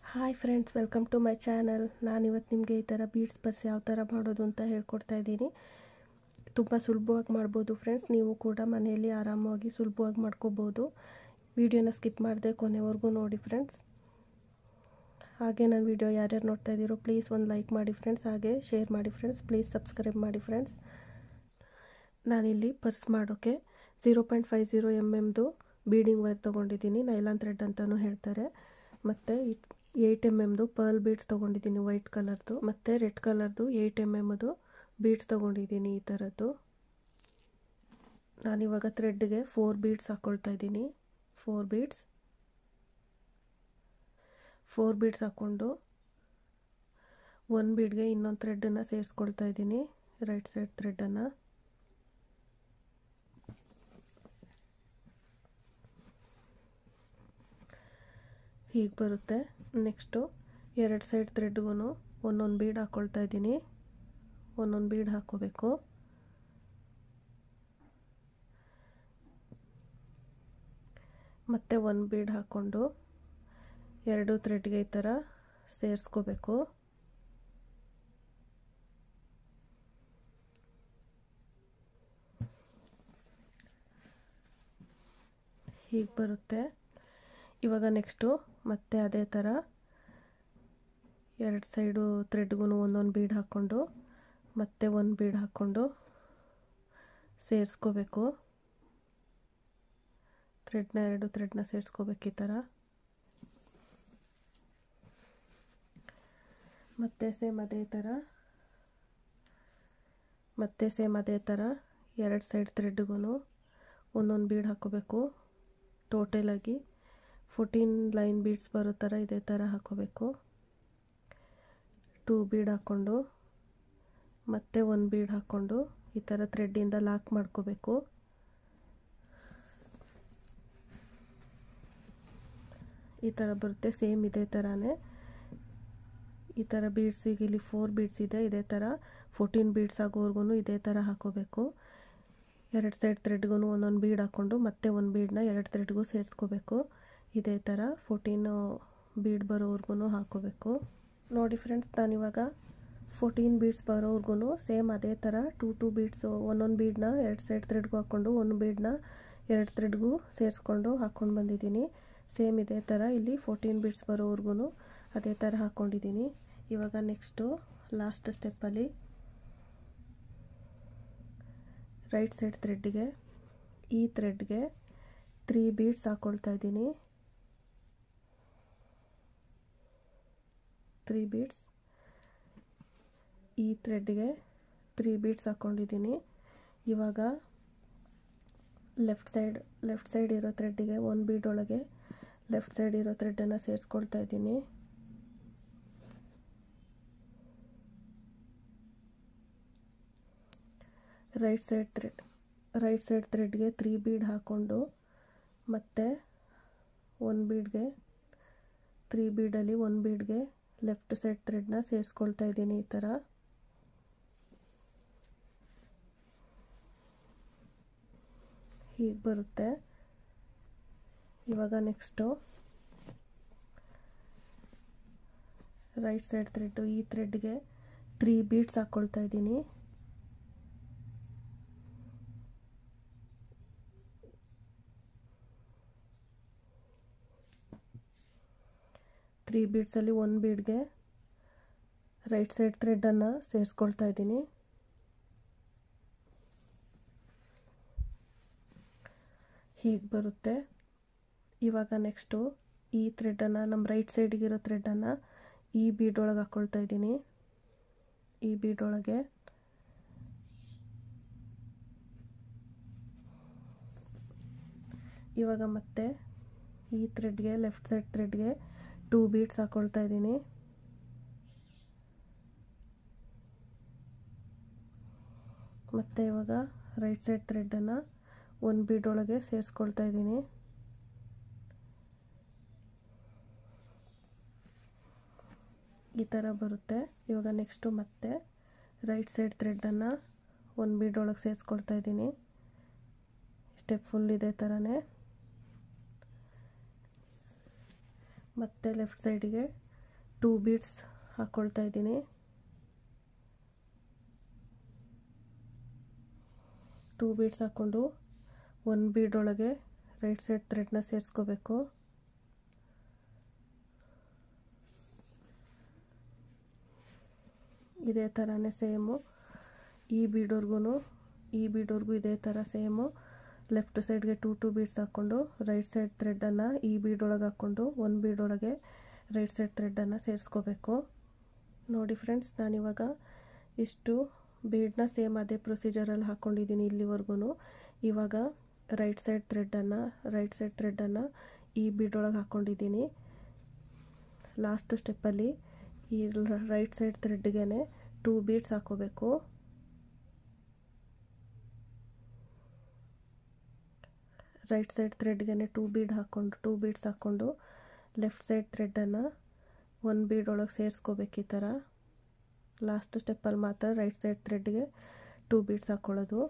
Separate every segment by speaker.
Speaker 1: hi friends welcome to my channel ನಾನಿವತ್ತು ನಿಮಗೆ ಈ ಥರ ಬೀಡ್ಸ್ ಪರ್ಸ್ ಯಾವ ಥರ ಮಾಡೋದು ಅಂತ ಹೇಳ್ಕೊಡ್ತಾ ಇದ್ದೀನಿ ತುಂಬ ಸುಲಭವಾಗಿ ಮಾಡ್ಬೋದು ಫ್ರೆಂಡ್ಸ್ ನೀವು ಕೂಡ ಮನೆಯಲ್ಲಿ ಆರಾಮಾಗಿ ಸುಲಭವಾಗಿ ಮಾಡ್ಕೋಬೋದು ವಿಡಿಯೋನ ಸ್ಕಿಪ್ ಮಾಡದೆ ಕೊನೆವರೆಗೂ ನೋಡಿ ಫ್ರೆಂಡ್ಸ್ ಹಾಗೆ ನನ್ನ ವಿಡಿಯೋ ಯಾರ್ಯಾರು ನೋಡ್ತಾ ಇದ್ದೀರೋ ಪ್ಲೀಸ್ ಒಂದು ಲೈಕ್ ಮಾಡಿ ಫ್ರೆಂಡ್ಸ್ ಹಾಗೆ ಶೇರ್ ಮಾಡಿ ಫ್ರೆಂಡ್ಸ್ ಪ್ಲೀಸ್ ಸಬ್ಸ್ಕ್ರೈಬ್ ಮಾಡಿ ಫ್ರೆಂಡ್ಸ್ ನಾನಿಲ್ಲಿ ಪರ್ಸ್ ಮಾಡೋಕ್ಕೆ zero point five zero M ಎಮ್ದು ಬೀಡಿಂಗ್ ವೈರ್ ತೊಗೊಂಡಿದ್ದೀನಿ ನೈಲಾನ್ ಥ್ರೆಡ್ ಅಂತಲೂ ಹೇಳ್ತಾರೆ ಮತ್ತು ಏಯ್ಟ್ ಎಮ್ ಎಮ್ದು ಪರ್ಲ್ ಬೀಡ್ಸ್ ತೊಗೊಂಡಿದ್ದೀನಿ ವೈಟ್ ಕಲರ್ದು ಮತ್ತು ರೆಡ್ ಕಲರ್ದು ಏಯ್ಟ್ ಎಮ್ ಎಮ್ದು ಬೀಡ್ಸ್ ತೊಗೊಂಡಿದ್ದೀನಿ ಈ ಥರದ್ದು ನಾನಿವಾಗ ಥ್ರೆಡ್ಗೆ ಫೋರ್ ಬೀಡ್ಸ್ ಹಾಕ್ಕೊಳ್ತಾ ಇದ್ದೀನಿ ಫೋರ್ ಬೀಡ್ಸ್ ಫೋರ್ ಬೀಡ್ಸ್ ಹಾಕ್ಕೊಂಡು ಒಂದು ಬೀಡ್ಗೆ ಇನ್ನೊಂದು ಥ್ರೆಡನ್ನು ಸೇರಿಸ್ಕೊಳ್ತಾ ಇದ್ದೀನಿ ರೈಟ್ ಸೈಡ್ ಥ್ರೆಡನ್ನು ಹೀಗೆ ಬರುತ್ತೆ ನೆಕ್ಸ್ಟು ಎರಡು ಸೈಡ್ ಥ್ರೆಡ್ಗೂ ಒಂದೊಂದು ಬೀಡ್ ಹಾಕ್ಕೊಳ್ತಾ ಇದ್ದೀನಿ ಒಂದೊಂದು ಬೀಡ್ ಹಾಕ್ಕೋಬೇಕು ಮತ್ತು ಒಂದು ಬೀಡ್ ಹಾಕ್ಕೊಂಡು ಎರಡು ಥ್ರೆಡ್ಗೆ ಈ ಥರ ಸೇರಿಸ್ಕೋಬೇಕು ಹೀಗೆ ಬರುತ್ತೆ ಇವಾಗ ನೆಕ್ಸ್ಟು ಮತ್ತೆ ಅದೇ ಥರ ಎರಡು ಸೈಡು ಥ್ರೆಡ್ಗೂ ಒಂದೊಂದು ಬೀಡ್ ಹಾಕ್ಕೊಂಡು ಮತ್ತೆ ಒಂದು ಬೀಡ್ ಹಾಕ್ಕೊಂಡು ಸೇರಿಸ್ಕೋಬೇಕು ಥ್ರೆಡ್ನ ಎರಡು ಥ್ರೆಡ್ನ ಸೇರಿಸ್ಕೋಬೇಕು ಈ ಥರ ಮತ್ತೆ ಸೇಮ್ ಅದೇ ಥರ ಮತ್ತೆ ಸೇಮ್ ಅದೇ ಥರ ಎರಡು ಸೈಡ್ ಥ್ರೆಡ್ಗೂ ಒಂದೊಂದು ಬೀಡ್ ಹಾಕ್ಕೋಬೇಕು ಟೋಟಲಾಗಿ ಫೋರ್ಟೀನ್ ಲೈನ್ ಬೀಡ್ಸ್ ಬರೋ ಥರ ಇದೇ ಥರ ಹಾಕ್ಕೋಬೇಕು ಟೂ ಬೀಡ್ ಹಾಕ್ಕೊಂಡು ಮತ್ತೆ ಒಂದು ಬೀಡ್ ಹಾಕ್ಕೊಂಡು ಈ ಥರ ಥ್ರೆಡ್ಡಿಂದ ಲಾಕ್ ಮಾಡ್ಕೋಬೇಕು ಈ ಥರ ಬರುತ್ತೆ ಸೇಮ್ ಇದೇ ಥರನೇ ಈ ಥರ ಬೀಡ್ಸಿಗೆ ಇಲ್ಲಿ ಫೋರ್ ಬೀಡ್ಸ್ ಇದೆ ಇದೇ ಥರ ಫೋರ್ಟೀನ್ ಬೀಡ್ಸ್ ಆಗೋವರೆಗೂ ಇದೇ ಥರ ಹಾಕೋಬೇಕು ಎರಡು ಸೈಡ್ ಥ್ರೆಡ್ಗೂ ಒಂದೊಂದು ಬೀಡ್ ಹಾಕ್ಕೊಂಡು ಮತ್ತೆ ಒಂದು ಬೀಡನ್ನ ಎರಡು ಥ್ರೆಡ್ಗೂ ಸೇರಿಸ್ಕೋಬೇಕು ಇದೇ ಥರ ಫೋರ್ಟೀನು ಬೀಡ್ ಬರೋವರೆಗೂ ಹಾಕೋಬೇಕು ನೋಡಿ ಫ್ರೆಂಡ್ಸ್ ನಾನಿವಾಗ ಫೋರ್ಟೀನ್ ಬೀಡ್ಸ್ ಬರೋವರೆಗೂ ಸೇಮ್ ಅದೇ ಥರ ಟೂ ಟೂ ಬೀಡ್ಸು ಒಂದೊಂದು ಬೀಡನ್ನ ಎರಡು ಸೈಡ್ ಥ್ರೆಡ್ಗೂ ಹಾಕ್ಕೊಂಡು ಒಂದು ಬೀಡನ್ನ ಎರಡು ಥ್ರೆಡ್ಗೂ ಸೇರಿಸ್ಕೊಂಡು ಹಾಕ್ಕೊಂಡು ಬಂದಿದ್ದೀನಿ ಸೇಮ್ ಇದೇ ಥರ ಇಲ್ಲಿ ಫೋರ್ಟೀನ್ ಬೀಡ್ಸ್ ಬರೋವರೆಗೂ ಅದೇ ಥರ ಹಾಕ್ಕೊಂಡಿದ್ದೀನಿ ಇವಾಗ ನೆಕ್ಸ್ಟು ಲಾಸ್ಟ್ ಸ್ಟೆಪ್ಪಲ್ಲಿ ರೈಟ್ ಸೈಡ್ ಥ್ರೆಡ್ಗೆ ಈ ಥ್ರೆಡ್ಗೆ ತ್ರೀ ಬೀಡ್ಸ್ ಹಾಕ್ಕೊಳ್ತಾ ಇದ್ದೀನಿ ತ್ರೀ ಬೀಡ್ಸ್ ಈ ಥ್ರೆಡ್ಗೆ ತ್ರೀ ಬೀಡ್ಸ್ ಹಾಕ್ಕೊಂಡಿದ್ದೀನಿ ಇವಾಗ ಲೆಫ್ಟ್ ಸೈಡ್ ಲೆಫ್ಟ್ ಸೈಡ್ ಇರೋ ಥ್ರೆಡ್ಡಿಗೆ ಒಂದು ಬೀಡ್ ಒಳಗೆ ಲೆಫ್ಟ್ ಸೈಡ್ ಇರೋ ಥ್ರೆಡ್ಡನ್ನು ಸೇರಿಸ್ಕೊಳ್ತಾ ಇದ್ದೀನಿ right side thread right side ಥ್ರೆಡ್ಗೆ ತ್ರೀ ಬೀಡ್ ಹಾಕ್ಕೊಂಡು ಮತ್ತು ಒಂದು ಬೀಡ್ಗೆ ತ್ರೀ ಬೀಡಲ್ಲಿ ಒಂದು ಬೀಡ್ಗೆ ಲೆಫ್ಟ್ ಸೈಡ್ ಥ್ರೆಡ್ನ ಸೇರಿಸ್ಕೊಳ್ತಾ ಇದ್ದೀನಿ ಈ ಥರ ಹೀಗೆ ಬರುತ್ತೆ ಇವಾಗ ನೆಕ್ಸ್ಟು ರೈಟ್ ಸೈಡ್ ಥ್ರೆಡ್ಡು ಈ ಥ್ರೆಡ್ಗೆ ತ್ರೀ ಬೀಡ್ಸ್ ಹಾಕ್ಕೊಳ್ತಾ ಇದ್ದೀನಿ ತ್ರೀ ಬೀಡ್ಸಲ್ಲಿ ಒಂದು ಬೀಡ್ಗೆ ರೈಟ್ ಸೈಡ್ ಥ್ರೆಡನ್ನು ಸೇರಿಸ್ಕೊಳ್ತಾ ಇದ್ದೀನಿ ಹೀಗೆ ಬರುತ್ತೆ ಇವಾಗ ನೆಕ್ಸ್ಟು ಈ ಥ್ರೆಡನ್ನು ನಮ್ಮ ರೈಟ್ ಸೈಡಿಗಿರೋ ಥ್ರೆಡನ್ನು ಈ ಬೀಡ್ ಒಳಗೆ ಹಾಕ್ಕೊಳ್ತಾ ಇದ್ದೀನಿ ಈ ಬೀಡ್ ಒಳಗೆ ಇವಾಗ ಮತ್ತೆ ಈ ಥ್ರೆಡ್ಗೆ ಲೆಫ್ಟ್ ಸೈಡ್ ಥ್ರೆಡ್ಗೆ ಟೂ ಬೀಡ್ಸ್ ಹಾಕ್ಕೊಳ್ತಾ ಇದ್ದೀನಿ ಮತ್ತು ಇವಾಗ ರೈಟ್ ಸೈಡ್ ಥ್ರೆಡನ್ನು ಒಂದು ಬೀಡ್ ಒಳಗೆ ಸೇರಿಸ್ಕೊಳ್ತಾ ಇದ್ದೀನಿ ಈ ಥರ ಬರುತ್ತೆ ಇವಾಗ ನೆಕ್ಸ್ಟು ಮತ್ತೆ ರೈಟ್ ಸೈಡ್ ಥ್ರೆಡನ್ನು ಒಂದು ಬೀಡ್ ಒಳಗೆ ಸೇರಿಸ್ಕೊಳ್ತಾ ಇದ್ದೀನಿ ಸ್ಟೆಪ್ ಫುಲ್ ಇದೇ ಥರನೇ ಮತ್ತು ಲೆಫ್ಟ್ ಸೈಡಿಗೆ ಟೂ ಬೀಡ್ಸ್ ಹಾಕ್ಕೊಳ್ತಾ ಇದ್ದೀನಿ ಟೂ ಬೀಡ್ಸ್ ಹಾಕ್ಕೊಂಡು ಒಂದು ಬೀಡ್ ಒಳಗೆ ರೈಟ್ ಸೈಡ್ ಥ್ರೆಡ್ನ ಸೇರಿಸ್ಕೋಬೇಕು ಇದೇ ಥರನೇ ಸೇಮು ಈ ಬೀಡೋರ್ಗು ಈ ಬೀಡೋರ್ಗು ಇದೇ ಥರ ಸೇಮು ಲೆಫ್ಟ್ ಸೈಡ್ಗೆ ಟೂ ಟೂ ಬೀಡ್ಸ್ ಹಾಕ್ಕೊಂಡು ರೈಟ್ ಸೈಡ್ ಥ್ರೆಡ್ಡನ್ನು ಈ ಬೀಡೊಳಗೆ ಹಾಕ್ಕೊಂಡು ಒಂದು ಬೀಡೊಳಗೆ ರೈಟ್ ಸೈಡ್ ಥ್ರೆಡ್ಡನ್ನು ಸೇರಿಸ್ಕೋಬೇಕು ನೋಡಿ ಫ್ರೆಂಡ್ಸ್ ನಾನಿವಾಗ ಇಷ್ಟು ಬೀಡನ್ನ ಸೇಮ್ ಅದೇ ಪ್ರೊಸೀಜರಲ್ಲಿ ಹಾಕ್ಕೊಂಡಿದ್ದೀನಿ ಇಲ್ಲಿವರೆಗೂ ಇವಾಗ ರೈಟ್ ಸೈಡ್ ಥ್ರೆಡ್ಡನ್ನು ರೈಟ್ ಸೈಡ್ ಥ್ರೆಡ್ಡನ್ನು ಈ ಬೀಡೊಳಗೆ ಹಾಕ್ಕೊಂಡಿದ್ದೀನಿ ಲಾಸ್ಟ್ ಸ್ಟೆಪ್ಪಲ್ಲಿ ಈ ರೈಟ್ ಸೈಡ್ ಥ್ರೆಡ್ಗೆ ಟೂ ಬೀಡ್ಸ್ ಹಾಕೋಬೇಕು ರೈಟ್ ಸೈಡ್ ಥ್ರೆಡ್ಗೆ ಟೂ ಬೀಡ್ ಹಾಕ್ಕೊಂಡು ಟೂ ಬೀಡ್ಸ್ ಹಾಕ್ಕೊಂಡು ಲೆಫ್ಟ್ ಸೈಡ್ ಥ್ರೆಡ್ಡನ್ನು ಒಂದು ಬೀಡ್ ಒಳಗೆ ಸೇರಿಸ್ಕೋಬೇಕು ಈ ಥರ ಲಾಸ್ಟ್ ಸ್ಟೆಪ್ಪಲ್ಲಿ ಮಾತ್ರ ರೈಟ್ ಸೈಡ್ ಥ್ರೆಡ್ಗೆ ಟೂ ಬೀಡ್ಸ್ ಹಾಕ್ಕೊಳ್ಳೋದು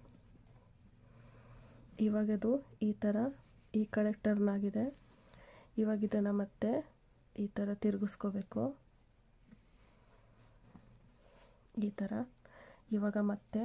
Speaker 1: ಇವಾಗದು ಈ ಥರ ಈ ಕಡೆ ಟರ್ನ್ ಆಗಿದೆ ಇವಾಗ ಇದನ್ನು ಮತ್ತೆ ಈ ಥರ ತಿರುಗಿಸ್ಕೋಬೇಕು ಈ ಥರ ಇವಾಗ ಮತ್ತೆ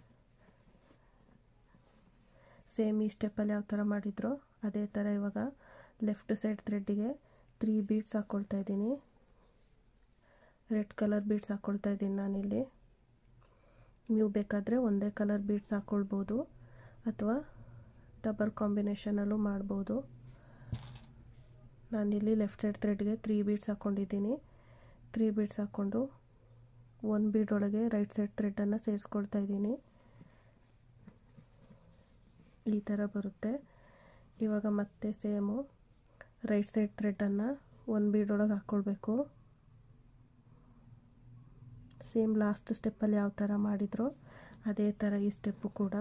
Speaker 1: ಸೇಮ್ ಈ ಸ್ಟೆಪ್ಪಲ್ಲಿ ಯಾವ ಥರ ಮಾಡಿದ್ರೋ ಅದೇ ಥರ ಇವಾಗ ಲೆಫ್ಟ್ ಸೈಡ್ ಥ್ರೆಡ್ಡಿಗೆ ತ್ರೀ ಬೀಡ್ಸ್ ಹಾಕ್ಕೊಳ್ತಾ ಇದ್ದೀನಿ ರೆಡ್ ಕಲರ್ ಬೀಡ್ಸ್ ಹಾಕ್ಕೊಳ್ತಾ ಇದ್ದೀನಿ ನಾನಿಲ್ಲಿ ನೀವು ಬೇಕಾದರೆ ಒಂದೇ ಕಲರ್ ಬೀಡ್ಸ್ ಹಾಕ್ಕೊಳ್ಬೋದು ಅಥವಾ ಡಬಲ್ ಕಾಂಬಿನೇಷನಲ್ಲೂ ಮಾಡ್ಬೋದು ನಾನಿಲ್ಲಿ ಲೆಫ್ಟ್ ಸೈಡ್ ಥ್ರೆಡ್ಗೆ ತ್ರೀ ಬೀಡ್ಸ್ ಹಾಕ್ಕೊಂಡಿದ್ದೀನಿ ತ್ರೀ ಬೀಡ್ಸ್ ಹಾಕ್ಕೊಂಡು ಒಂದು ಬೀಡ್ ಒಳಗೆ ರೈಟ್ ಸೈಡ್ ಥ್ರೆಡ್ಡನ್ನು ಸೇರಿಸ್ಕೊಳ್ತಾ ಇದ್ದೀನಿ ಈ ಥರ ಬರುತ್ತೆ ಇವಾಗ ಮತ್ತೆ ಸೇಮು ರೈಟ್ ಸೈಡ್ ಥ್ರೆಡ್ಡನ್ನು ಒಂದು ಬೀಡೊಳಗೆ ಹಾಕ್ಕೊಳ್ಬೇಕು ಸೇಮ್ ಲಾಸ್ಟ್ ಸ್ಟೆಪ್ಪಲ್ಲಿ ಯಾವ ಥರ ಮಾಡಿದ್ರೋ ಅದೇ ಥರ ಈ ಸ್ಟೆಪ್ಪು ಕೂಡ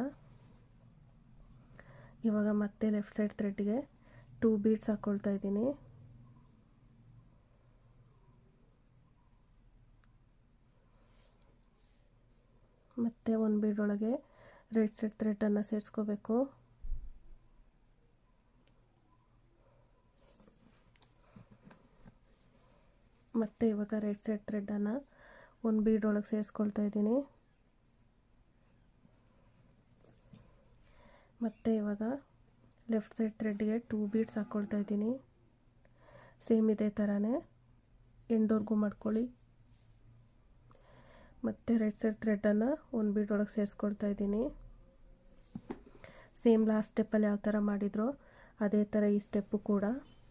Speaker 1: ಇವಾಗ ಮತ್ತೆ ಲೆಫ್ಟ್ ಸೈಡ್ ಥ್ರೆಡ್ಗೆ ಟೂ ಬೀಡ್ಸ್ ಹಾಕ್ಕೊಳ್ತಾ ಇದ್ದೀನಿ ಮತ್ತು ಒಂದು ಬೀಡೊಳಗೆ ರೈಟ್ ಸೈಡ್ ಥ್ರೆಡ್ಡನ್ನು ಸೇರಿಸ್ಕೋಬೇಕು ಮತ್ತು ಇವಾಗ ರೈಟ್ ಸೈಡ್ ಥ್ರೆಡ್ಡನ್ನು ಒಂದು ಬೀಡ್ ಒಳಗೆ ಸೇರಿಸ್ಕೊಳ್ತಾ ಇದ್ದೀನಿ ಮತ್ತು ಇವಾಗ ಲೆಫ್ಟ್ ಸೈಡ್ ಥ್ರೆಡ್ಗೆ ಟೂ ಬೀಡ್ಸ್ ಹಾಕ್ಕೊಳ್ತಾ ಇದ್ದೀನಿ ಸೇಮ್ ಇದೇ ಥರನೇ ಎಂಡೋರ್ಗೂ ಮಾಡ್ಕೊಳ್ಳಿ ಮತ್ತು ರೈಟ್ ಸೈಡ್ ಥ್ರೆಡ್ಡನ್ನು ಒಂದು ಬೀಡ್ ಒಳಗೆ ಸೇರಿಸ್ಕೊಳ್ತಾ ಇದ್ದೀನಿ ಸೇಮ್ ಲಾಸ್ಟ್ ಸ್ಟೆಪ್ಪಲ್ಲಿ ಯಾವ ಥರ ಮಾಡಿದ್ರೋ ಅದೇ ಥರ ಈ ಸ್ಟೆಪ್ಪು ಕೂಡ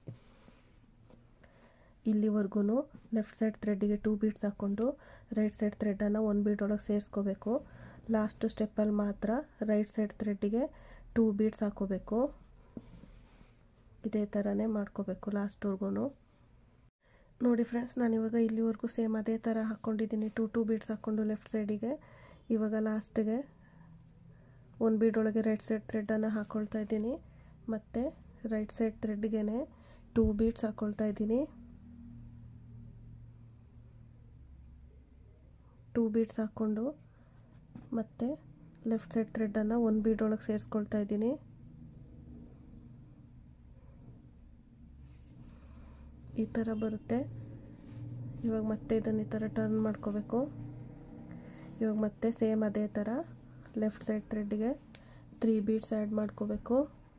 Speaker 1: ಇಲ್ಲಿವರೆಗೂ ಲೆಫ್ಟ್ ಸೈಡ್ ಥ್ರೆಡ್ಡಿಗೆ ಟೂ ಬೀಡ್ಸ್ ಹಾಕ್ಕೊಂಡು ರೈಟ್ ಸೈಡ್ ಥ್ರೆಡ್ಡನ್ನು ಒಂದು ಬೀಡ್ ಒಳಗೆ ಸೇರಿಸ್ಕೋಬೇಕು ಲಾಸ್ಟ್ ಸ್ಟೆಪ್ಪಲ್ಲಿ ಮಾತ್ರ ರೈಟ್ ಸೈಡ್ ಥ್ರೆಡ್ಡಿಗೆ ಟೂ ಬೀಡ್ಸ್ ಹಾಕೋಬೇಕು ಇದೇ ಥರನೇ ಮಾಡ್ಕೋಬೇಕು ಲಾಸ್ಟ್ವರೆಗೂ ನೋಡಿ ಫ್ರೆಂಡ್ಸ್ ನಾನಿವಾಗ ಇಲ್ಲಿವರೆಗೂ ಸೇಮ್ ಅದೇ ಥರ ಹಾಕ್ಕೊಂಡಿದ್ದೀನಿ ಟೂ ಟೂ ಬೀಡ್ಸ್ ಹಾಕ್ಕೊಂಡು ಲೆಫ್ಟ್ ಸೈಡಿಗೆ ಇವಾಗ ಲಾಸ್ಟಿಗೆ ಒಂದು ಬೀಡ್ ಒಳಗೆ ರೈಟ್ ಸೈಡ್ ಥ್ರೆಡ್ಡನ್ನು ಹಾಕ್ಕೊಳ್ತಾ ಇದ್ದೀನಿ ಮತ್ತು ರೈಟ್ ಸೈಡ್ ಥ್ರೆಡ್ಗೆ ಟೂ ಬೀಡ್ಸ್ ಹಾಕ್ಕೊಳ್ತಾ ಇದ್ದೀನಿ ಟೂ ಬೀಡ್ಸ್ ಹಾಕ್ಕೊಂಡು ಮತ್ತು ಲೆಫ್ಟ್ ಸೈಡ್ ಥ್ರೆಡ್ಡನ್ನು ಒಂದು ಬೀಡ್ ಒಳಗೆ ಸೇರಿಸ್ಕೊಳ್ತಾ ಇದ್ದೀನಿ ಈ ಥರ ಬರುತ್ತೆ ಇವಾಗ ಮತ್ತೆ ಇದನ್ನು ಈ ಥರ ಟರ್ನ್ ಮಾಡ್ಕೋಬೇಕು ಇವಾಗ ಮತ್ತೆ ಸೇಮ್ ಅದೇ ಥರ ಲೆಫ್ಟ್ ಸೈಡ್ ಥ್ರೆಡ್ಗೆ ತ್ರೀ ಬೀಡ್ಸ್ ಆ್ಯಡ್ ಮಾಡ್ಕೋಬೇಕು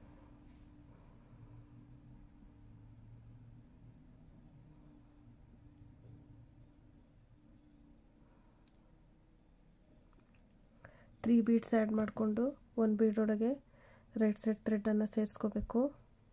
Speaker 1: ತ್ರೀ ಬೀಡ್ಸ್ ಆ್ಯಡ್ ಮಾಡಿಕೊಂಡು ಒಂದು ಬೀಡೊಳಗೆ ರೈಟ್ ಸೈಡ್ ಥ್ರೆಡ್ಡನ್ನು ಸೇರಿಸ್ಕೋಬೇಕು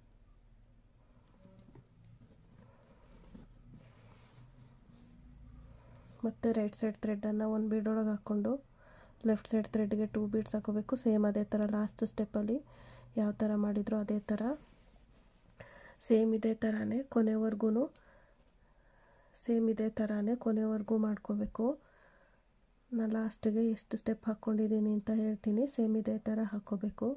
Speaker 1: ಮತ್ತು ರೈಟ್ ಸೈಡ್ ಥ್ರೆಡ್ಡನ್ನು ಒಂದು ಬೀಡೊಳಗೆ ಹಾಕ್ಕೊಂಡು ಲೆಫ್ಟ್ ಸೈಡ್ ಥ್ರೆಡ್ಗೆ ಟೂ ಬೀಡ್ಸ್ ಹಾಕೋಬೇಕು ಸೇಮ್ ಅದೇ ಥರ ಲಾಸ್ಟ್ ಸ್ಟೆಪ್ಪಲ್ಲಿ ಯಾವ ಥರ ಮಾಡಿದ್ರು ಅದೇ ಥರ ಸೇಮ್ ಇದೇ ಥರನೇ ಕೊನೆವರೆಗೂ ಸೇಮ್ ಇದೇ ಥರನೇ ಕೊನೆವರೆಗೂ ಮಾಡ್ಕೋಬೇಕು ನಾನು ಲಾಸ್ಟಿಗೆ ಎಷ್ಟು ಸ್ಟೆಪ್ ಹಾಕ್ಕೊಂಡಿದ್ದೀನಿ ಅಂತ ಹೇಳ್ತೀನಿ ಸೇಮ್ ಇದೇ ಥರ ಹಾಕ್ಕೋಬೇಕು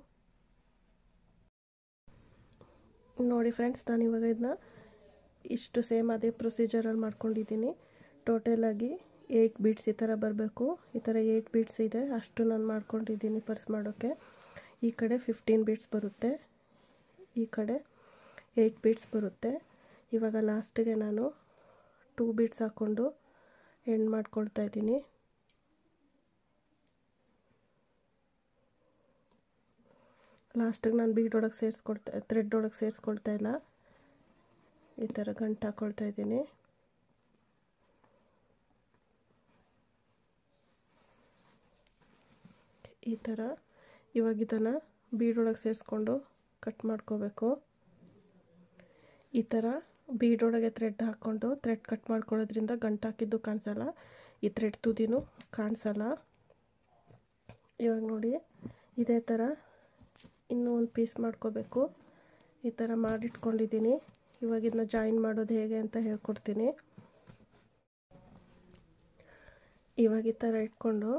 Speaker 1: ನೋಡಿ ಫ್ರೆಂಡ್ಸ್ ನಾನು ಇವಾಗ ಇದನ್ನ ಇಷ್ಟು ಸೇಮ್ ಅದೇ ಪ್ರೊಸೀಜರಲ್ಲಿ ಮಾಡ್ಕೊಂಡಿದ್ದೀನಿ ಟೋಟಲಾಗಿ ಏಯ್ಟ್ ಬೀಟ್ಸ್ ಈ ಥರ ಬರಬೇಕು ಈ ಥರ ಏಯ್ಟ್ ಬೀಟ್ಸ್ ಇದೆ ಅಷ್ಟು ನಾನು ಮಾಡ್ಕೊಂಡಿದ್ದೀನಿ ಪರ್ಸ್ ಮಾಡೋಕ್ಕೆ ಈ ಕಡೆ ಫಿಫ್ಟೀನ್ ಬೀಟ್ಸ್ ಬರುತ್ತೆ ಈ ಕಡೆ ಏಯ್ಟ್ ಬೀಟ್ಸ್ ಬರುತ್ತೆ ಇವಾಗ ಲಾಸ್ಟಿಗೆ ನಾನು ಟೂ ಬೀಡ್ಸ್ ಹಾಕ್ಕೊಂಡು ಎಂಡ್ ಮಾಡ್ಕೊಳ್ತಾ ಇದ್ದೀನಿ ಲಾಸ್ಟಿಗೆ ನಾನು ಬೀಡ್ ಒಳಗೆ ಸೇರಿಸ್ಕೊಳ್ತಾ ಥ್ರೆಡ್ ಒಳಗೆ ಸೇರಿಸ್ಕೊಳ್ತಾ ಇಲ್ಲ ಈ ಥರ ಗಂಟು ಹಾಕ್ಕೊಳ್ತಾ ಇದ್ದೀನಿ ಈ ಥರ ಇವಾಗ ಇದನ್ನು ಬೀಡೊಳಗೆ ಸೇರಿಸ್ಕೊಂಡು ಕಟ್ ಮಾಡ್ಕೋಬೇಕು ಈ ಥರ ಬೀಡೊಳಗೆ ಥ್ರೆಡ್ ಹಾಕ್ಕೊಂಡು ಥ್ರೆಡ್ ಕಟ್ ಮಾಡ್ಕೊಳ್ಳೋದ್ರಿಂದ ಗಂಟು ಹಾಕಿದ್ದು ಕಾಣಿಸಲ್ಲ ಈ ಥ್ರೆಡ್ ತುದಿನೂ ಕಾಣಿಸಲ್ಲ ಇವಾಗ ನೋಡಿ ಇದೇ ಥರ ಇನ್ನೂ ಒಂದು ಪೀಸ್ ಮಾಡ್ಕೋಬೇಕು ಈ ಥರ ಮಾಡಿಟ್ಕೊಂಡಿದ್ದೀನಿ ಇವಾಗ ಇದನ್ನ ಜಾಯಿನ್ ಮಾಡೋದು ಹೇಗೆ ಅಂತ ಹೇಳ್ಕೊಡ್ತೀನಿ ಇವಾಗ ಈ ಥರ ಇಟ್ಕೊಂಡು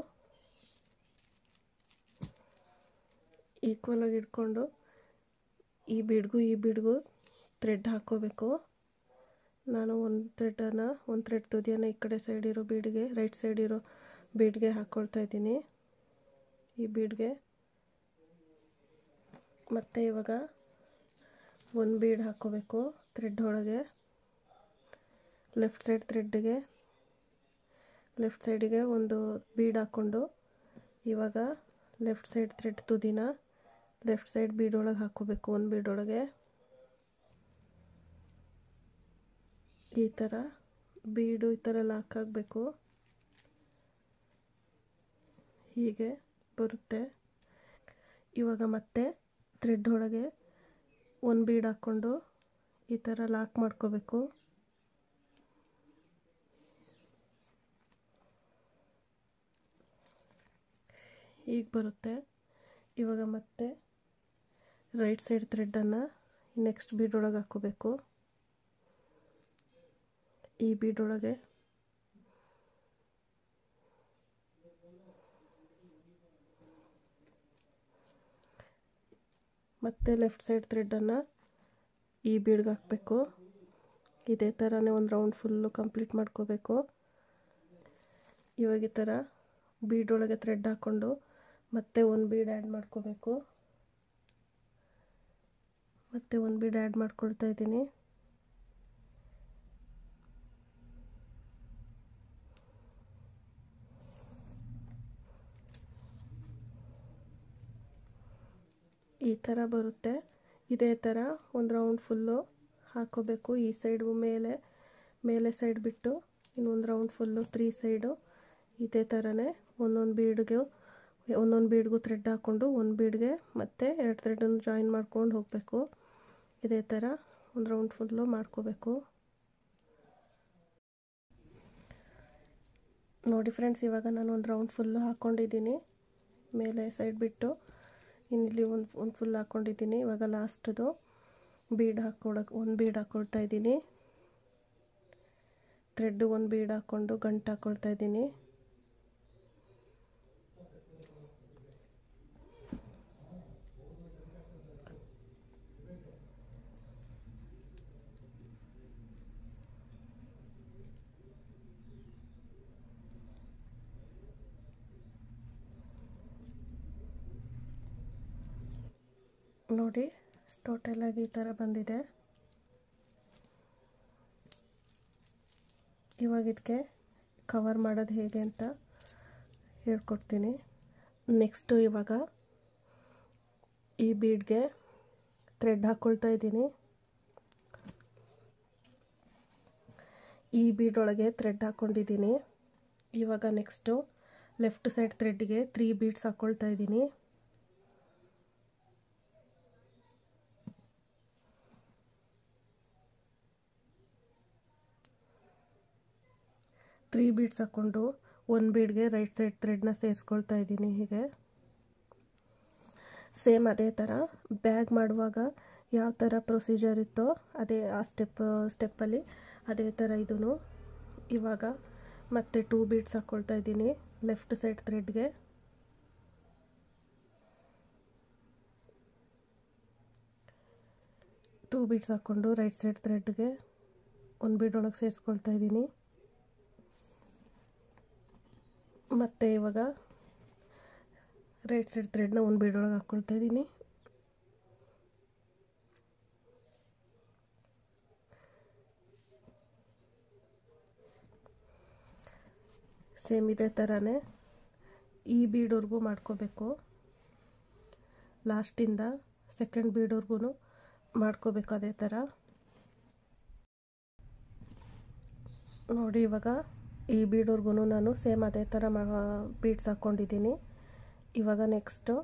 Speaker 1: ಈಕ್ವಲಾಗಿ ಇಟ್ಕೊಂಡು ಈ ಬಿಡ್ಗು ಈ ಬಿಡ್ಗು ಥ್ರೆಡ್ ಹಾಕ್ಕೋಬೇಕು ನಾನು ಒಂದು ಥ್ರೆಡನ್ನು ಒಂದು ಥ್ರೆಡ್ ತುದಿಯನ್ನು ಈ ಕಡೆ ಸೈಡ್ ಇರೋ ಬೀಡ್ಗೆ ರೈಟ್ ಸೈಡ್ ಇರೋ ಬೀಡ್ಗೆ ಹಾಕ್ಕೊಳ್ತಾ ಇದ್ದೀನಿ ಈ ಬೀಡ್ಗೆ ಮತ್ತು ಇವಾಗ ಒಂದು ಬೀಡ್ ಹಾಕ್ಕೋಬೇಕು ಥ್ರೆಡ್ ಒಳಗೆ ಲೆಫ್ಟ್ ಸೈಡ್ ಥ್ರೆಡ್ಡಿಗೆ ಲೆಫ್ಟ್ ಸೈಡಿಗೆ ಒಂದು ಬೀಡ್ ಹಾಕ್ಕೊಂಡು ಇವಾಗ ಲೆಫ್ಟ್ ಸೈಡ್ ಥ್ರೆಡ್ ತುದಿನ ಲೆಫ್ಟ್ ಸೈಡ್ ಬೀಡ್ ಒಳಗೆ ಹಾಕ್ಕೋಬೇಕು ಒಂದು ಬೀಡ್ ಒಳಗೆ ಈ ಥರ ಬೀಡು ಈ ಥರ ಲಾಕ್ ಆಗಬೇಕು ಹೀಗೆ ಬರುತ್ತೆ ಇವಾಗ ಮತ್ತೆ ಥ್ರೆಡ್ ಒಳಗೆ ಒಂದು ಬೀಡ್ ಹಾಕ್ಕೊಂಡು ಈ ಥರ ಲಾಕ್ ಮಾಡ್ಕೋಬೇಕು ಈಗ ಬರುತ್ತೆ ಇವಾಗ ಮತ್ತೆ ರೈಟ್ ಸೈಡ್ ಥ್ರೆಡ್ಡನ್ನು ನೆಕ್ಸ್ಟ್ ಬೀಡ್ ಒಳಗೆ ಹಾಕ್ಕೋಬೇಕು ಈ ಬೀಡ್ ಒಳಗೆ ಮತ್ತೆ ಲೆಫ್ಟ್ ಸೈಡ್ ಥ್ರೆಡ್ಡನ್ನು ಈ ಬೀಡ್ಗೆ ಹಾಕಬೇಕು ಇದೇ ಥರನೇ ಒಂದು ರೌಂಡ್ ಫುಲ್ಲು ಕಂಪ್ಲೀಟ್ ಮಾಡ್ಕೋಬೇಕು ಇವಾಗ ಈ ಥರ ಬೀಡ್ ಒಳಗೆ ಥ್ರೆಡ್ ಹಾಕ್ಕೊಂಡು ಮತ್ತೆ ಒಂದು ಬೀಡ್ ಆ್ಯಡ್ ಮಾಡ್ಕೋಬೇಕು ಮತ್ತೆ ಒಂದು ಬೀಡ್ ಆ್ಯಡ್ ಮಾಡ್ಕೊಳ್ತಾ ಇದ್ದೀನಿ ಈ ಥರ ಬರುತ್ತೆ ಇದೇ ಥರ ಒಂದು ರೌಂಡ್ ಫುಲ್ಲು ಹಾಕೋಬೇಕು ಈ ಸೈಡ್ ಮೇಲೆ ಮೇಲೆ ಸೈಡ್ ಬಿಟ್ಟು ಇನ್ನೊಂದು ರೌಂಡ್ ಫುಲ್ಲು ತ್ರೀ ಸೈಡು ಇದೇ ಥರನೇ ಒಂದೊಂದು ಬೀಡ್ಗೆ ಒಂದೊಂದು ಬೀಡ್ಗೂ ಥ್ರೆಡ್ ಹಾಕ್ಕೊಂಡು ಒಂದು ಬೀಡ್ಗೆ ಮತ್ತು ಎರಡು ಥ್ರೆಡನ್ನು ಜಾಯಿನ್ ಮಾಡ್ಕೊಂಡು ಹೋಗಬೇಕು ಇದೇ ಥರ ಒಂದು ರೌಂಡ್ ಫುಲ್ಲು ಮಾಡ್ಕೋಬೇಕು ನೋಡಿ ಫ್ರೆಂಡ್ಸ್ ಇವಾಗ ನಾನು ಒಂದು ರೌಂಡ್ ಫುಲ್ಲು ಹಾಕ್ಕೊಂಡಿದ್ದೀನಿ ಮೇಲೆ ಸೈಡ್ ಬಿಟ್ಟು ಇನ್ನಿಲ್ಲಿ ಒಂದು ಒಂದು ಫುಲ್ ಹಾಕ್ಕೊಂಡಿದ್ದೀನಿ ಇವಾಗ ಲಾಸ್ಟ್ದು ಬೀಡ್ ಹಾಕ್ಕೊಳಕ್ಕೆ ಒಂದು ಬೀಡ್ ಹಾಕ್ಕೊಳ್ತಾ ಇದ್ದೀನಿ ಥ್ರೆಡ್ಡು ಒಂದು ಬೀಡ್ ಹಾಕ್ಕೊಂಡು ಗಂಟು ಹಾಕ್ಕೊಳ್ತಾ ಇದ್ದೀನಿ ನೋಡಿ ಟೋಟಲಾಗಿ ಈ ಥರ ಬಂದಿದೆ ಇವಾಗ ಇದಕ್ಕೆ ಕವರ್ ಮಾಡೋದು ಹೇಗೆ ಅಂತ ಹೇಳ್ಕೊಡ್ತೀನಿ ನೆಕ್ಸ್ಟು ಇವಾಗ ಈ ಬೀಡ್ಗೆ ಥ್ರೆಡ್ ಹಾಕ್ಕೊಳ್ತಾ ಇದ್ದೀನಿ ಈ ಬೀಡ್ ಒಳಗೆ ಥ್ರೆಡ್ ಹಾಕ್ಕೊಂಡಿದ್ದೀನಿ ಇವಾಗ ನೆಕ್ಸ್ಟು ಲೆಫ್ಟ್ ಸೈಡ್ ಥ್ರೆಡ್ಗೆ ತ್ರೀ ಬೀಡ್ಸ್ ಹಾಕ್ಕೊಳ್ತಾ ಇದ್ದೀನಿ ತ್ರೀ ಬೀಡ್ಸ್ ಹಾಕ್ಕೊಂಡು ಒಂದು ಬೀಡ್ಗೆ ರೈಟ್ ಸೈಡ್ ಥ್ರೆಡ್ನ ಸೇರಿಸ್ಕೊಳ್ತಾ ಇದ್ದೀನಿ ಹೀಗೆ ಸೇಮ್ ಅದೇ ಥರ ಬ್ಯಾಗ್ ಮಾಡುವಾಗ ಯಾವ ಥರ ಪ್ರೊಸೀಜರ್ ಇತ್ತೋ ಅದೇ ಆ ಸ್ಟೆಪ್ ಸ್ಟೆಪ್ಪಲ್ಲಿ ಅದೇ ಥರ ಇದೂ ಇವಾಗ ಮತ್ತೆ ಟೂ ಬೀಡ್ಸ್ ಹಾಕ್ಕೊಳ್ತಾ ಇದ್ದೀನಿ ಲೆಫ್ಟ್ ಸೈಡ್ ಥ್ರೆಡ್ಗೆ ಟೂ ಬೀಡ್ಸ್ ಹಾಕ್ಕೊಂಡು ರೈಟ್ ಸೈಡ್ ಥ್ರೆಡ್ಗೆ ಒಂದು ಬೀಡ್ ಒಳಗೆ ಸೇರಿಸ್ಕೊಳ್ತಾ ಇದ್ದೀನಿ ಮತ್ತು ಇವಾಗ ರೈಟ್ ಸೈಡ್ ಥ್ರೆಡ್ನ ಒಂದು ಬೀಡ್ ಒಳಗೆ ಹಾಕ್ಕೊಳ್ತಾ ಇದ್ದೀನಿ ಸೇಮ್ ಇದೇ ಥರನೇ ಈ ಬೀಡ್ವರೆಗೂ ಮಾಡ್ಕೋಬೇಕು ಲಾಸ್ಟಿಂದ ಸೆಕೆಂಡ್ ಬೀಡ್ವರೆಗೂ ಮಾಡ್ಕೋಬೇಕು ಅದೇ ಥರ ನೋಡಿ ಇವಾಗ ಈ ಬೀಡ್ವರೆಗೂ ನಾನು ಸೇಮ್ ಅದೇ ಥರ ಬೀಡ್ಸ್ ಹಾಕ್ಕೊಂಡಿದ್ದೀನಿ ಇವಾಗ ನೆಕ್ಸ್ಟು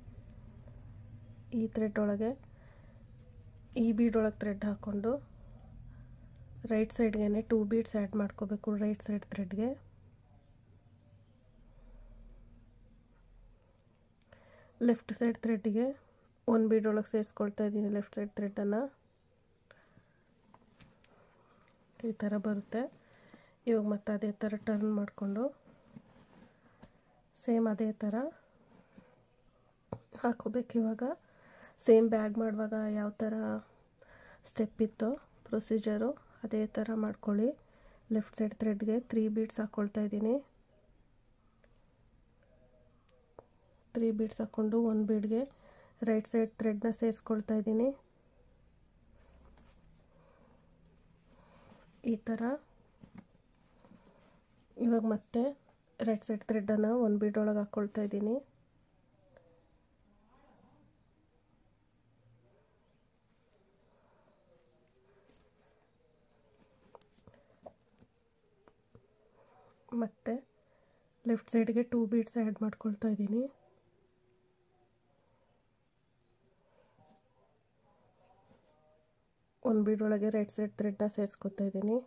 Speaker 1: ಈ ಥ್ರೆಡ್ ಒಳಗೆ ಈ ಬೀಡ್ ಒಳಗೆ ಥ್ರೆಡ್ ಹಾಕ್ಕೊಂಡು ರೈಟ್ ಸೈಡ್ಗೆ ಟೂ ಬೀಡ್ಸ್ ಆ್ಯಡ್ ಮಾಡ್ಕೋಬೇಕು ರೈಟ್ ಸೈಡ್ ಥ್ರೆಡ್ಗೆ ಲೆಫ್ಟ್ ಸೈಡ್ ಥ್ರೆಡ್ಗೆ ಒಂದು ಬೀಡ್ ಒಳಗೆ ಸೇರಿಸ್ಕೊಳ್ತಾ ಇದ್ದೀನಿ ಲೆಫ್ಟ್ ಸೈಡ್ ಥ್ರೆಡನ್ನು ಈ ಥರ ಬರುತ್ತೆ ಇವಾಗ ಮತ್ತೆ ಅದೇ ಥರ ಟರ್ನ್ ಮಾಡಿಕೊಂಡು ಸೇಮ್ ಅದೇ ಥರ ಹಾಕೋಬೇಕು ಇವಾಗ ಸೇಮ್ ಬ್ಯಾಗ್ ಮಾಡುವಾಗ ಯಾವ ಥರ ಸ್ಟೆಪ್ ಇತ್ತೋ ಪ್ರೊಸೀಜರು ಅದೇ ಥರ ಮಾಡ್ಕೊಳ್ಳಿ ಲೆಫ್ಟ್ ಸೈಡ್ ಥ್ರೆಡ್ಗೆ ತ್ರೀ ಬೀಡ್ಸ್ ಹಾಕ್ಕೊಳ್ತಾ ಇದ್ದೀನಿ ತ್ರೀ ಬೀಡ್ಸ್ ಹಾಕ್ಕೊಂಡು ಒಂದು ಬೀಡ್ಗೆ ರೈಟ್ ಸೈಡ್ ಥ್ರೆಡ್ನ ಸೇರಿಸ್ಕೊಳ್ತಾ ಇದ್ದೀನಿ ಈ ಥರ ಇವಾಗ ಮತ್ತೆ ರೈಟ್ ಸೈಡ್ ಥ್ರೆಡನ್ನು ಒಂದು ಬೀಡ್ ಒಳಗೆ ಹಾಕ್ಕೊಳ್ತಾ ಇದ್ದೀನಿ ಮತ್ತು ಲೆಫ್ಟ್ ಸೈಡ್ಗೆ ಟೂ ಬೀಡ್ಸ್ ಆ್ಯಡ್ ಮಾಡ್ಕೊಳ್ತಾ ಇದ್ದೀನಿ ಒಂದು ಬೀಡ್ ಒಳಗೆ ರೈಟ್ ಸೈಡ್ ಥ್ರೆಡ್ನ ಸೇರಿಸ್ಕೊತಾ ಇದ್ದೀನಿ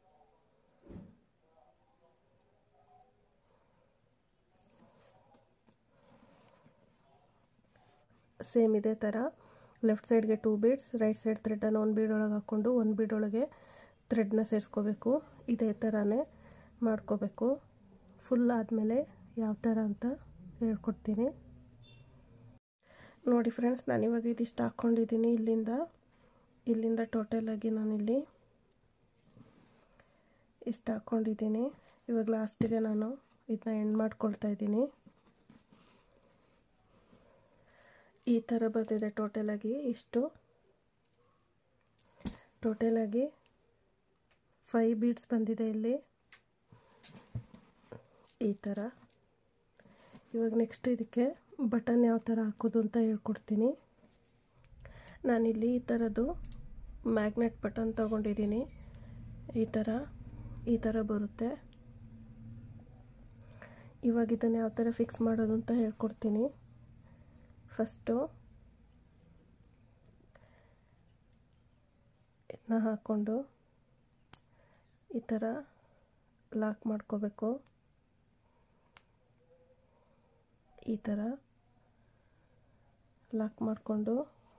Speaker 1: ಸೇಮ್ ಇದೇ ಥರ ಲೆಫ್ಟ್ ಸೈಡ್ಗೆ ಟೂ ಬೀಡ್ಸ್ ರೈಟ್ ಸೈಡ್ ಥ್ರೆಡನ್ನು ಒಂದು ಬೀಡ್ ಒಳಗೆ ಹಾಕ್ಕೊಂಡು ಒಂದು ಬೀಡ್ ಒಳಗೆ ಥ್ರೆಡ್ನ ಸೇರಿಸ್ಕೋಬೇಕು ಇದೇ ಥರನೇ ಮಾಡ್ಕೋಬೇಕು ಫುಲ್ ಆದಮೇಲೆ ಯಾವ ಥರ ಅಂತ ಹೇಳ್ಕೊಡ್ತೀನಿ ನೋಡಿ ಫ್ರೆಂಡ್ಸ್ ನಾನಿವಾಗ ಇದಿಷ್ಟು ಹಾಕ್ಕೊಂಡಿದ್ದೀನಿ ಇಲ್ಲಿಂದ ಇಲ್ಲಿಂದ ಟೋಟಲಾಗಿ ನಾನಿಲ್ಲಿ ಇಷ್ಟು ಹಾಕ್ಕೊಂಡಿದ್ದೀನಿ ಇವಾಗ ಲಾಸ್ಟಿಗೆ ನಾನು ಇದನ್ನ ಎಂಡ್ ಮಾಡ್ಕೊಳ್ತಾ ಇದ್ದೀನಿ ಈ ಥರ ಬಂದಿದೆ ಟೋಟಲಾಗಿ ಇಷ್ಟು ಟೋಟಲಾಗಿ ಫೈವ್ ಬೀಡ್ಸ್ ಬಂದಿದೆ ಇಲ್ಲಿ ಈ ಥರ ಇವಾಗ ನೆಕ್ಸ್ಟ್ ಇದಕ್ಕೆ ಬಟನ್ ಯಾವ ಥರ ಹಾಕೋದು ಅಂತ ಹೇಳ್ಕೊಡ್ತೀನಿ ನಾನಿಲ್ಲಿ ಈ ಥರದ್ದು ಮ್ಯಾಗ್ನೆಟ್ ಬಟನ್ ತಗೊಂಡಿದ್ದೀನಿ ಈ ಥರ ಈ ಥರ ಬರುತ್ತೆ ಇವಾಗ ಇದನ್ನು ಯಾವ ಥರ ಫಿಕ್ಸ್ ಮಾಡೋದು ಅಂತ ಹೇಳ್ಕೊಡ್ತೀನಿ ಫಸ್ಟು ಇದನ್ನ ಹಾಕ್ಕೊಂಡು ಈ ಥರ ಲಾಕ್ ಮಾಡ್ಕೋಬೇಕು ಈ ಥರ ಲಾಕ್ ಮಾಡಿಕೊಂಡು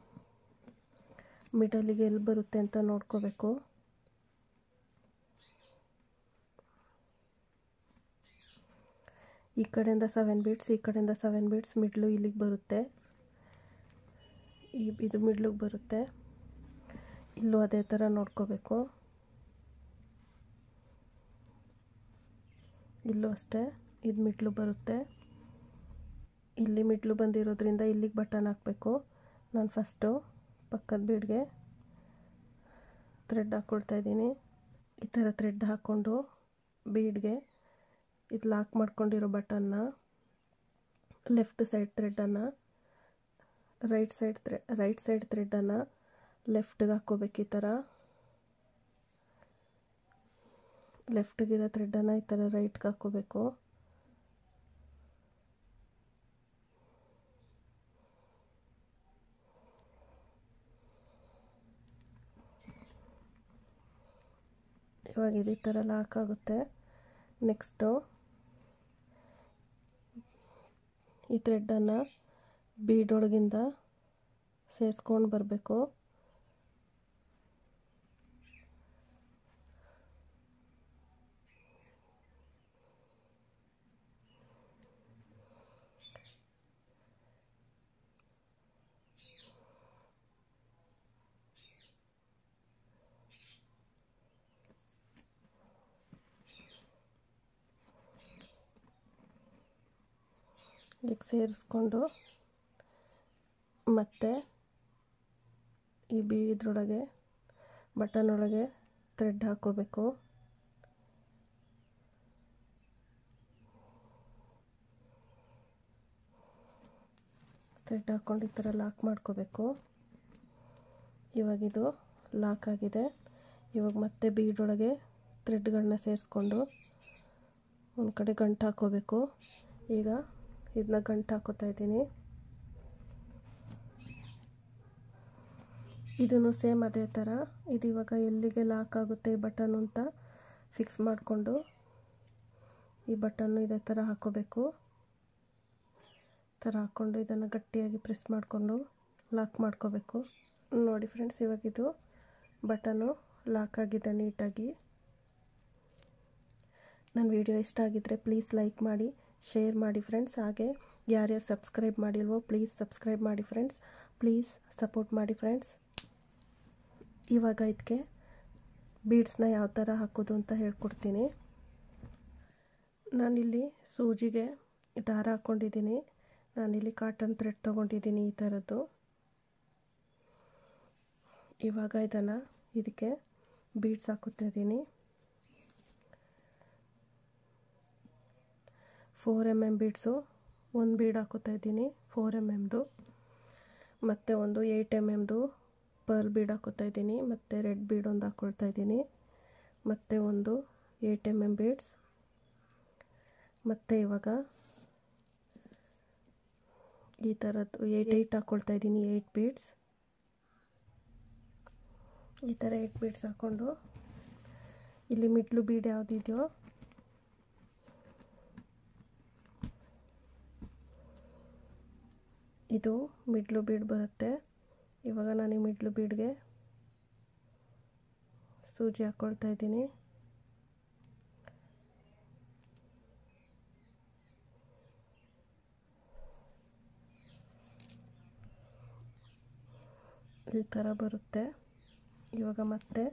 Speaker 1: ಮಿಡಲಿಗೆ ಎಲ್ಲಿ ಬರುತ್ತೆ ಅಂತ ನೋಡ್ಕೋಬೇಕು ಈ ಕಡೆಯಿಂದ ಸೆವೆನ್ ಬೀಟ್ಸ್ ಈ ಕಡೆಯಿಂದ ಸೆವೆನ್ ಬೀಟ್ಸ್ ಮಿಡ್ಲು ಇಲ್ಲಿಗೆ ಬರುತ್ತೆ ಈ ಇದು ಮಿಡ್ಲಿಗೆ ಬರುತ್ತೆ ಇಲ್ಲೂ ಅದೇ ಥರ ನೋಡ್ಕೋಬೇಕು ಇಲ್ಲೂ ಅಷ್ಟೇ ಇದು ಮಿಡ್ಲು ಬರುತ್ತೆ ಇಲ್ಲಿ ಮಿಡ್ಲು ಬಂದಿರೋದ್ರಿಂದ ಇಲ್ಲಿಗೆ ಬಟನ್ ಹಾಕಬೇಕು ನಾನು ಫಸ್ಟು ಪಕ್ಕದ ಬೀಡ್ಗೆ ಥ್ರೆಡ್ ಹಾಕ್ಕೊಳ್ತಾ ಇದ್ದೀನಿ ಈ ಥರ ಥ್ರೆಡ್ ಹಾಕ್ಕೊಂಡು ಬೀಡ್ಗೆ ಇದು ಲಾಕ್ ಮಾಡ್ಕೊಂಡಿರೋ ಬಟನ್ನ ಲೆಫ್ಟ್ ಸೈಡ್ ಥ್ರೆಡನ್ನು right side thread right side ಥ್ರೆಡನ್ನು ಲೆಫ್ಟಿಗೆ ಹಾಕ್ಕೋಬೇಕು ಈ ಥರ ಲೆಫ್ಟಿಗಿರೋ ಥ್ರೆಡನ್ನು ಈ ಥರ ರೈಟ್ಗೆ ಹಾಕ್ಕೋಬೇಕು ಇವಾಗ ಇದೇ ಥರ ಲಾಕ್ ಆಗುತ್ತೆ ನೆಕ್ಸ್ಟು ಈ ಥ್ರೆಡ್ಡನ್ನು ಬೀಡೊಳಗಿಂದ ಸೇರಿಸ್ಕೊಂಡು ಬರಬೇಕು ಈಗ ಸೇರಿಸ್ಕೊಂಡು ಮತ್ತೆ ಈ ಬಿ ಇದ್ರೊಳಗೆ ಬಟನ್ ಒಳಗೆ ಥ್ರೆಡ್ ಹಾಕ್ಕೋಬೇಕು ಥ್ರೆಡ್ ಹಾಕ್ಕೊಂಡು ಈ ಥರ ಲಾಕ್ ಮಾಡ್ಕೋಬೇಕು ಇವಾಗಿದು ಲಾಕ್ ಆಗಿದೆ ಇವಾಗ ಮತ್ತೆ ಬೀಡೊಳಗೆ ಥ್ರೆಡ್ಗಳನ್ನ ಸೇರಿಸ್ಕೊಂಡು ಒಂದು ಕಡೆ ಗಂಟು ಹಾಕೋಬೇಕು ಈಗ ಇದನ್ನ ಗಂಟು ಹಾಕೋತಾ ಇದ್ದೀನಿ ಇದನ್ನು ಸೇಮ್ ಅದೇ ಥರ ಇದು ಇವಾಗ ಎಲ್ಲಿಗೆ ಲಾಕ್ ಆಗುತ್ತೆ ಬಟನ್ ಅಂತ ಫಿಕ್ಸ್ ಮಾಡಿಕೊಂಡು ಈ ಬಟನ್ನು ಇದೇ ಥರ ಹಾಕೋಬೇಕು ಥರ ಹಾಕ್ಕೊಂಡು ಇದನ್ನು ಗಟ್ಟಿಯಾಗಿ ಪ್ರೆಸ್ ಮಾಡಿಕೊಂಡು ಲಾಕ್ ಮಾಡ್ಕೋಬೇಕು ನೋಡಿ ಫ್ರೆಂಡ್ಸ್ ಇವಾಗಿದು ಬಟನು ಲಾಕ್ ಆಗಿದೆ ನೀಟಾಗಿ ನನ್ನ ವಿಡಿಯೋ ಇಷ್ಟ ಆಗಿದ್ದರೆ ಪ್ಲೀಸ್ ಲೈಕ್ ಮಾಡಿ ಶೇರ್ ಮಾಡಿ ಫ್ರೆಂಡ್ಸ್ ಹಾಗೆ ಯಾರ್ಯಾರು ಸಬ್ಸ್ಕ್ರೈಬ್ ಮಾಡಿಲ್ವೋ ಪ್ಲೀಸ್ ಸಬ್ಸ್ಕ್ರೈಬ್ ಮಾಡಿ ಫ್ರೆಂಡ್ಸ್ ಪ್ಲೀಸ್ ಸಪೋರ್ಟ್ ಮಾಡಿ ಫ್ರೆಂಡ್ಸ್ ಇವಾಗ ಇದಕ್ಕೆ ಬೀಡ್ಸ್ನ ಯಾವ ಥರ ಹಾಕೋದು ಅಂತ ಹೇಳ್ಕೊಡ್ತೀನಿ ನಾನಿಲ್ಲಿ ಸೂಜಿಗೆ ದಾರ ಹಾಕ್ಕೊಂಡಿದ್ದೀನಿ ನಾನಿಲ್ಲಿ ಕಾಟನ್ ಥ್ರೆಡ್ ತೊಗೊಂಡಿದ್ದೀನಿ ಈ ಥರದ್ದು ಇವಾಗ ಇದನ್ನು ಇದಕ್ಕೆ ಬೀಡ್ಸ್ ಹಾಕುತ್ತಾ ಇದ್ದೀನಿ ಫೋರ್ ಎಮ್ ಎಮ್ ಬೀಡ್ಸು ಒಂದು ಬೀಡ್ ಹಾಕುತ್ತಾ ಇದ್ದೀನಿ ಫೋರ್ ಎಮ್ ಎಮ್ದು ಮತ್ತು ಒಂದು ಏಯ್ಟ್ ಎಮ್ ಎಮ್ದು ಪರ್ಲ್ ಬೀಡ್ ಹಾಕೋತಾ ಇದ್ದೀನಿ ಮತ್ತು ರೆಡ್ ಬೀಡ್ ಒಂದು ಹಾಕ್ಕೊಳ್ತಾ ಇದ್ದೀನಿ ಮತ್ತು ಒಂದು ಏಯ್ಟ್ ಎಮ್ ಎಮ್ ಬೀಡ್ಸ್ ಮತ್ತು ಇವಾಗ ಈ ಥರದ್ದು ಏಯ್ಟ್ ಏಯ್ಟ್ ಹಾಕ್ಕೊಳ್ತಾ ಇದ್ದೀನಿ ಏಯ್ಟ್ ಬೀಡ್ಸ್ ಈ ಥರ ಏಯ್ಟ್ ಬೀಡ್ಸ್ ಹಾಕ್ಕೊಂಡು ಇಲ್ಲಿ ಮಿಡ್ಲು ಬೀಡ್ ಯಾವುದಿದೆಯೋ ಇದು ಮಿಡ್ಲು ಬೀಡ್ ಬರುತ್ತೆ ಇವಾಗ ನಾನು ಈ ಮಿಡ್ಲು ಬೀಡ್ಗೆ ಸೂಜಿ ಹಾಕ್ಕೊಳ್ತಾ ಇದ್ದೀನಿ ಈ ಥರ ಬರುತ್ತೆ ಇವಾಗ ಮತ್ತೆ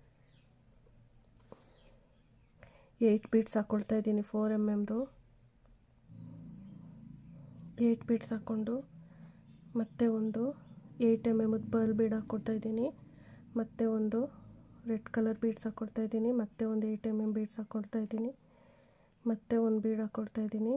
Speaker 1: ಏಯ್ಟ್ ಬೀಟ್ಸ್ ಹಾಕ್ಕೊಳ್ತಾ ಇದ್ದೀನಿ ಫೋರ್ ಎಮ್ ಎಮ್ದು ಏಯ್ಟ್ ಬೀಟ್ಸ್ ಹಾಕ್ಕೊಂಡು ಮತ್ತೆ ಒಂದು eight M M pearl bead ಹಾಕ್ಕೊಡ್ತಾ ಇದ್ದೀನಿ ಮತ್ತೆ ಒಂದು ರೆಡ್ ಕಲರ್ ಬೀಡ್ಸ್ ಹಾಕ್ಕೊಡ್ತಾ ಇದ್ದೀನಿ ಮತ್ತೆ ಒಂದು ಏಯ್ಟ್ ಎಮ್ ಎಮ್ ಬೀಡ್ಸ್ ಹಾಕ್ಕೊಡ್ತಾ ಇದ್ದೀನಿ ಮತ್ತೆ ಒಂದು ಬೀಡ್ ಹಾಕ್ಕೊಡ್ತಾ ಇದ್ದೀನಿ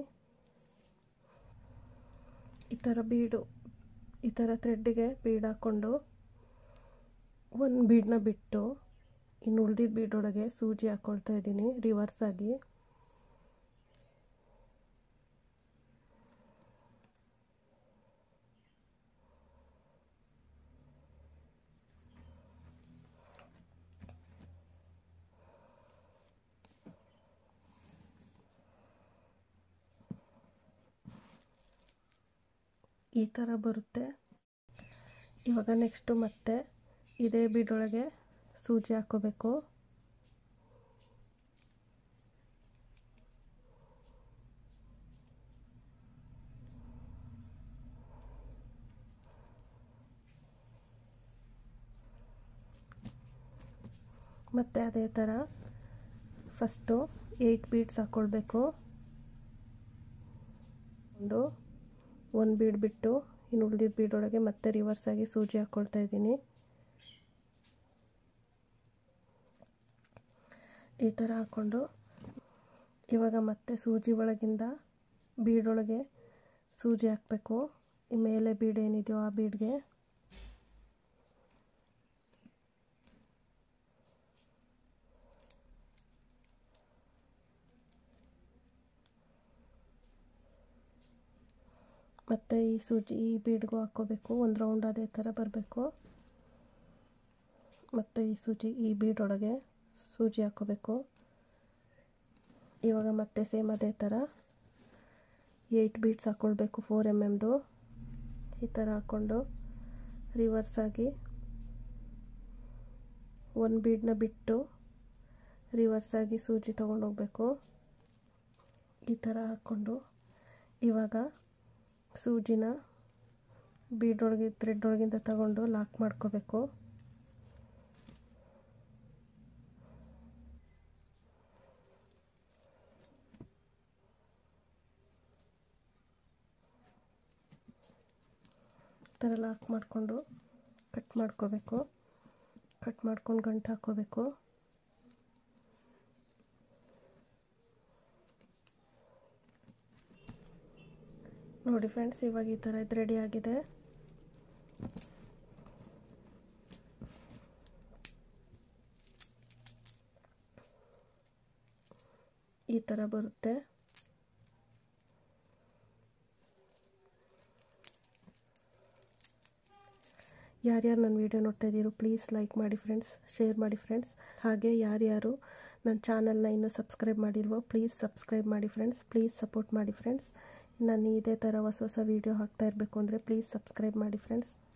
Speaker 1: ಈ ಥರ ಬೀಡು ಈ ಥರ ಥ್ರೆಡ್ಡಿಗೆ ಬೀಡ್ ಹಾಕ್ಕೊಂಡು ಒಂದು ಬೀಡನ್ನ ಬಿಟ್ಟು ಇನ್ನು ಉಳ್ದಿದ್ದ ಬೀಡೊಳಗೆ ಸೂಜಿ ಹಾಕ್ಕೊಳ್ತಾ ಇದ್ದೀನಿ ರಿವರ್ಸ್ ಆಗಿ ಈ ಥರ ಬರುತ್ತೆ ಇವಾಗ ನೆಕ್ಸ್ಟು ಮತ್ತೆ ಇದೇ ಬೀಡೊಳಗೆ ಸೂಜಿ ಹಾಕ್ಕೋಬೇಕು ಮತ್ತು ಅದೇ ಥರ ಫಸ್ಟು ಏಯ್ಟ್ ಬೀಡ್ಸ್ ಹಾಕ್ಕೊಳ್ಬೇಕು ಒಂದು ಒಂದು ಬೀಡ್ ಬಿಟ್ಟು ಇನ್ನು ಉಳಿದಿದ್ದ ಬೀಡೊಳಗೆ ಮತ್ತೆ ರಿವರ್ಸ್ ಆಗಿ ಸೂಜಿ ಹಾಕ್ಕೊಳ್ತಾ ಇದ್ದೀನಿ ಈ ಥರ ಹಾಕ್ಕೊಂಡು ಇವಾಗ ಮತ್ತೆ ಸೂಜಿ ಒಳಗಿಂದ ಬೀಡೊಳಗೆ ಸೂಜಿ ಹಾಕಬೇಕು ಈ ಮೇಲೆ ಬೀಡ್ ಏನಿದೆಯೋ ಆ ಬೀಡ್ಗೆ ಮತ್ತು ಈ ಸೂಜಿ ಈ ಬೀಡ್ಗೂ ಹಾಕ್ಕೋಬೇಕು ಒಂದು ರೌಂಡ್ ಅದೇ ಥರ ಬರಬೇಕು ಮತ್ತು ಈ ಸೂಜಿ ಈ ಬೀಡೊಳಗೆ ಸೂಜಿ ಹಾಕ್ಕೋಬೇಕು ಇವಾಗ ಮತ್ತೆ ಸೇಮ್ ಅದೇ ಥರ ಏಯ್ಟ್ ಬೀಡ್ಸ್ ಹಾಕ್ಕೊಳ್ಬೇಕು ಫೋರ್ ಎಮ್ ಎಮ್ದು ಈ ಥರ ಹಾಕ್ಕೊಂಡು ರಿವರ್ಸ್ ಆಗಿ ಒಂದು ಬೀಡನ್ನ ಬಿಟ್ಟು ರಿವರ್ಸ್ ಆಗಿ ಸೂಜಿ ತೊಗೊಂಡೋಗ್ಬೇಕು ಈ ಥರ ಹಾಕ್ಕೊಂಡು ಇವಾಗ ಸೂಜಿನ ಬೀಡೊಳಗೆ ಥ್ರೆಡ್ ಒಳಗಿಂದ ತಗೊಂಡು ಲಾಕ್ ಮಾಡ್ಕೋಬೇಕು ಥರ ಲಾಕ್ ಮಾಡಿಕೊಂಡು ಕಟ್ ಮಾಡ್ಕೋಬೇಕು ಕಟ್ ಮಾಡ್ಕೊಂಡು ಗಂಟು ಹಾಕ್ಕೋಬೇಕು ನೋಡಿ ಫ್ರೆಂಡ್ಸ್ ಇವಾಗ ಈ ಥರ ಇದು ರೆಡಿ ಆಗಿದೆ ಈ ಥರ ಬರುತ್ತೆ ಯಾರ್ಯಾರು ನನ್ನ ವೀಡಿಯೋ ನೋಡ್ತಾ ಇದ್ದೀರೋ ಪ್ಲೀಸ್ ಲೈಕ್ ಮಾಡಿ ಫ್ರೆಂಡ್ಸ್ ಶೇರ್ ಮಾಡಿ ಫ್ರೆಂಡ್ಸ್ ಹಾಗೆ ಯಾರ್ಯಾರು ನನ್ನ ಚಾನಲ್ನ ಇನ್ನೂ ಸಬ್ಸ್ಕ್ರೈಬ್ ಮಾಡಿಲ್ವೋ ಪ್ಲೀಸ್ ಸಬ್ಸ್ಕ್ರೈಬ್ ಮಾಡಿ ಫ್ರೆಂಡ್ಸ್ ಪ್ಲೀಸ್ ಸಪೋರ್ಟ್ ಮಾಡಿ ಫ್ರೆಂಡ್ಸ್ ನಾನು ಇದೇ ಥರ ಹೊಸ ಹೊಸ ವೀಡಿಯೋ ಹಾಕ್ತಾ ಇರಬೇಕು ಅಂದರೆ ಪ್ಲೀಸ್ ಸಬ್ಸ್ಕ್ರೈಬ್ ಮಾಡಿ ಫ್ರೆಂಡ್ಸ್